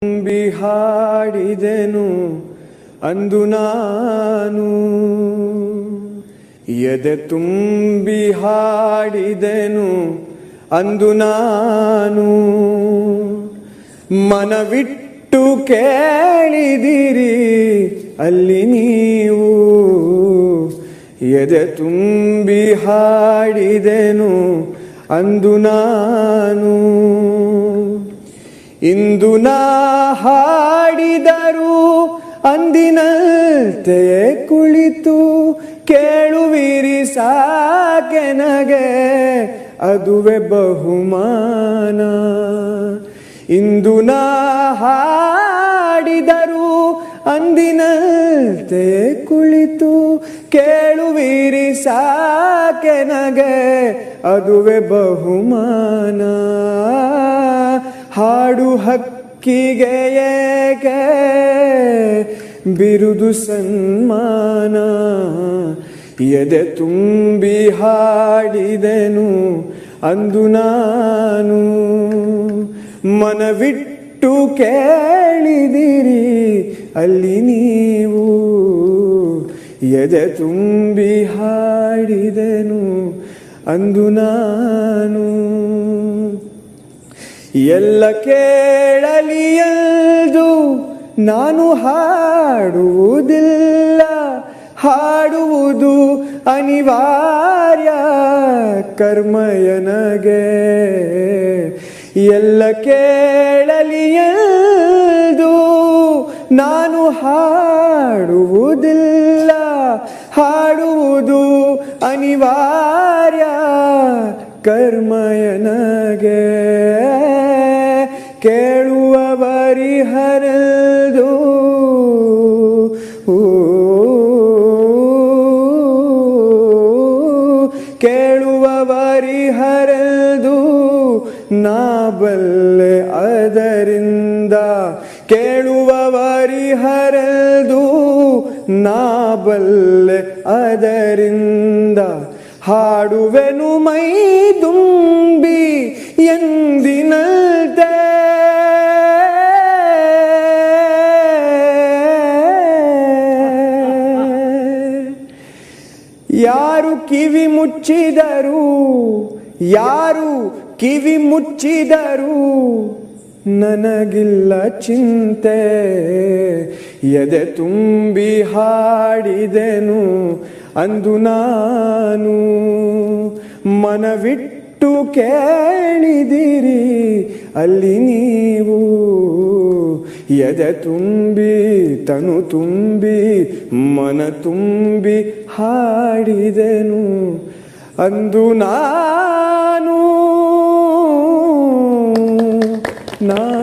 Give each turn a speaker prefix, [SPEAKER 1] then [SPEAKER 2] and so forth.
[SPEAKER 1] ತುಂಬಿ ಹಾಡಿದೆನು ಅಂದು ನಾನು ಎದೆ ತುಂಬಿ ಹಾಡಿದೆನು ಅಂದು ನಾನು ಮನವಿಟ್ಟು ಕೇಳಿದಿರಿ ಅಲ್ಲಿ ನೀವು ಎದೆ ತುಂಬಿ ಹಾಡಿದೆನು ಅಂದು ನಾನು ಇಂದು ನಾ ಹಾಡಿದರು ಅಂದಿನಂತೆ ಕುಳಿತು ಕೇಳುವಿರಿ ಸಾಕೆನಗೆ ಅದುವೆ ಬಹುಮಾನ ಇಂದು ನಾ ಹಾಡಿದರು ಅಂದಿನಂತೆ ಕುಳಿತು ಕೇಳುವಿರಿ ಸಾಕೆನಗೆ ಅದುವೆ ಬಹುಮಾನ ಹಾಡು ಹಕ್ಕಿಗೆ ಏಕೆ ಬಿರುದು ಸನ್ಮಾನ ಎದೆ ತುಂಬಿ ಹಾಡಿದೆನು ಅಂದು ನಾನು ಮನವಿಟ್ಟು ಕೇಳಿದಿರಿ ಅಲ್ಲಿ ನೀವು ಎದೆ ತುಂಬಿ ಹಾಡಿದೆನು ಅಂದು ನಾನು ಎಲ್ಲ ಕೇಳಲಿ ಎಂದು ನಾನು ಹಾಡುವುದಿಲ್ಲ ಹಾಡುವುದು ಅನಿವಾರ್ಯ ಕರ್ಮಯನಗೆ ಎಲ್ಲ ಕೇಳಲಿ ಎಂದು ನಾನು ಹಾಡುವುದಿಲ್ಲ ಹಾಡುವುದು ಅನಿವಾರ್ಯ ಕರ್ಮಯನಗೆ ಕೇಳುವವರಿ ಹರದು ಕೇಳುವವರಿ ಹರದು ನಾ ಬಲ್ಲೆ ಅದರಿಂದ ಕೇಳುವವರಿ ಹರದು ನಾ ಬಲ್ಲೆ ಅದರಿಂದ ಹಾಡುವೆನು ಮೈ ತುಂಬಿ ಎಂದಿನಂತೆ ಯಾರು ಕಿವಿ ಮುಚ್ಚಿದರು ಯಾರು ಕಿವಿ ಮುಚ್ಚಿದರು ನನಗಿಲ್ಲ ಚಿಂತೆ ಎದೆ ತುಂಬಿ ಹಾಡಿದೆನು ಅಂದು ನಾನು ಮನವಿಟ್ಟು ಕೇಳಿದಿರಿ ಅಲ್ಲಿ ನೀವು ಎದೆ ತುಂಬಿ ತನು ತುಂಬಿ ಮನ ತುಂಬಿ ಹಾಡಿದೆನು ಅಂದು ನಾನು ನಾ